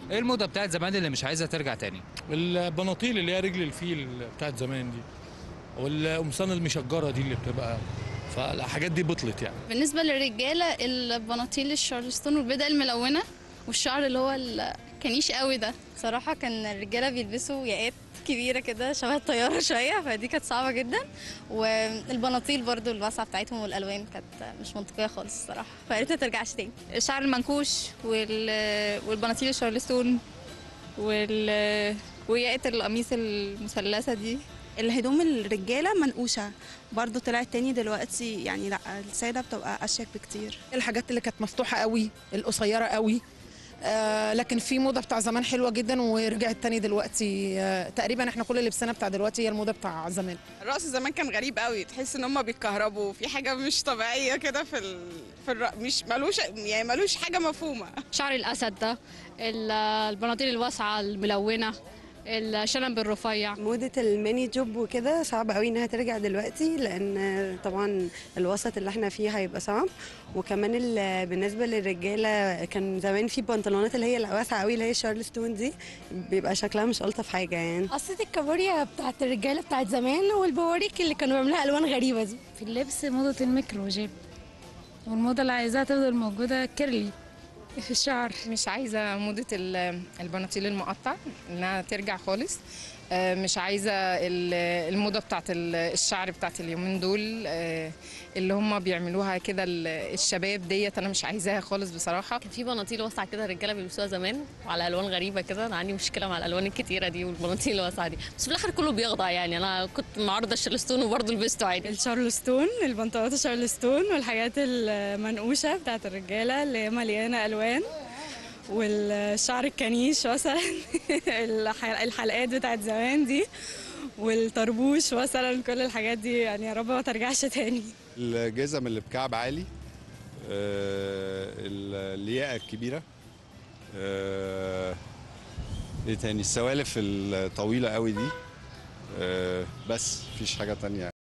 ايه الموضه بتاعت زمان اللي مش عايزها ترجع تاني البناطيل اللي هي رجل الفيل بتاعت زمان دي والقمصان المشجره دي اللي بتبقى فالحاجات دي بطلت يعني بالنسبة للرجالة البناطيل الشارلستون والبدل الملونة والشعر اللي هو الكنيش قوي ده صراحة كان الرجالة بيلبسوا ياقات كبيرة كده شبه الطيارة شوية فدي كانت صعبة جدا والبناطيل برضو الواسعة بتاعتهم والألوان كانت مش منطقية خالص الصراحة فقالت ما ترجعش تاني الشعر المنكوش وال... والبناطيل الشارلستون وال وياقة القميص المثلثة دي الهدوم الرجاله منقوشه برضو طلعت تاني دلوقتي يعني لا السيده بتبقى اشيك بكتير الحاجات اللي كانت مفتوحه قوي القصيره قوي آه لكن في موضه بتاع زمان حلوه جدا ورجعت تاني دلوقتي آه تقريبا احنا كل لبسنا بتاع دلوقتي هي الموضه بتاع زمان الرقص زمان كان غريب قوي تحس ان هم بيتكهربوا في حاجه مش طبيعيه كده في ال... في الرق... مش ملوش يعني ملوش حاجه مفهومه شعر الأسد ده ال- البناطيل الواسعة الملونة الشنب الرفيع موضة الميني جوب وكده صعب قوي انها ترجع دلوقتي لان طبعا الوسط اللي احنا فيه هيبقى صعب وكمان ال- بالنسبة للرجالة كان زمان في بنطلونات اللي هي الواسعة قوي اللي هي شارلستون دي بيبقى شكلها مش ألطف حاجة يعني قصة الكابوريا بتاعت الرجالة بتاعت زمان والبواريك اللي كانوا بيعملوها ألوان غريبة دي في اللبس موضة الميكرو جيب والموضة اللي عايزاها تفضل موجودة كيرلي في الشعر مش عايزة موضة ال- البناطيل المقطع انها ترجع خالص آه، مش عايزة ال- الموضة بتاعت ال- الشعر بتاعت اليومين دول آه، اللي هم بيعملوها كده ال- الشباب ديت انا مش عايزاها خالص بصراحة كان في بناطيل واسعة كده الرجالة بيلبسوها زمان وعلى ألوان غريبة كده أنا عندي مشكلة مع الألوان الكتيرة دي والبناطيل الواسعة دي بس في الآخر كله بيخضع يعني أنا كنت معارضة الشارلستون وبرضه لبسته عادي الشارلستون البنطلونات الشارلستون والحاجات المنقوشة بتاعت الرجالة اللي هي مليانة ألوان والشعر الكنيش مثلا الح- الحلقات بتاعت زمان دي والطربوش مثلا كل الحاجات دي يعني يا رب ما ترجعش تاني الجزم اللي بكعب عالي آه، الياقة الكبيرة آه، ايه تاني السوالف الطويلة قوي دي آه، بس مفيش حاجة تانية